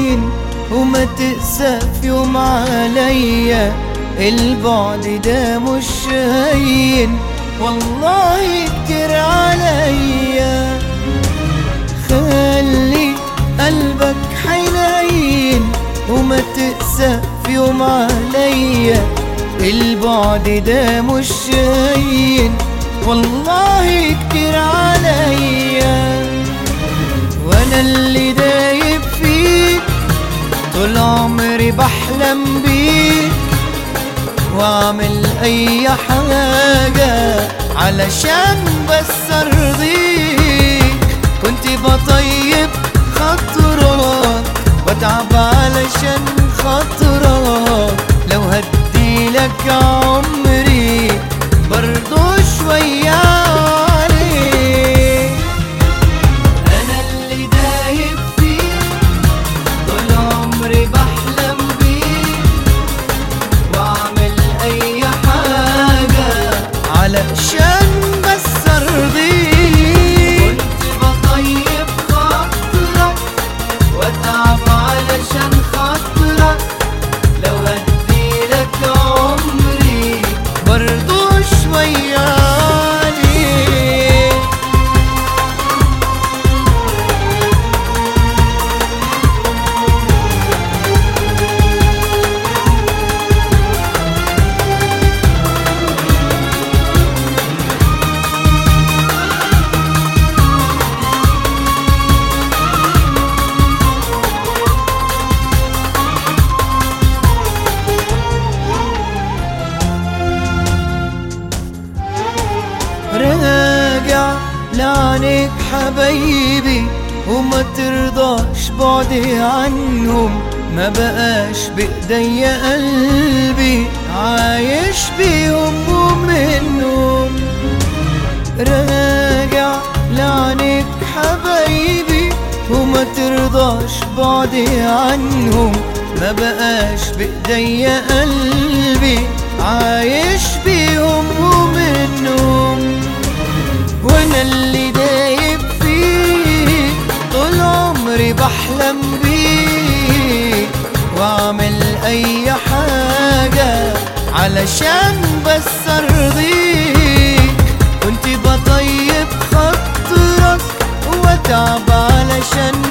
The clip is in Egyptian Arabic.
حنين وما تقسى في يوم عليا البعد ده مش هين والله كتير عليا خلي قلبك حنين وما تقسى في يوم عليا البعد ده مش هين والله كتير عليا وانا اللي دايب فيك طول عمري بحلم بيك واعمل اي حاجة علشان بس ارضيك كنت بطيب خاطرك واتعب علشان خاطرك لو هديلك عمري برضو شوية عليك انا اللي دايب فيك طول عمري بحلم بيك واعمل اي حاجة علشان بس ارضيك كنت بطيب خاطرك واتعب علشان خاطرك لو هديلك عمري برضو شوية عليك راجع لعنك حبايبي وما ترضاش بعدي عنهم ما بقاش بايديا قلبي عايش بيهم ومنهم راجع لعنك حبايبي وما ترضاش بعدي عنهم ما بقاش بايديا قلبي عايش بيهم ومنهم وانا اللي دايب فيك طول عمري بحلم بيك واعمل اي حاجة علشان بس ارضيك كنت بطيب خاطرك واتعب علشان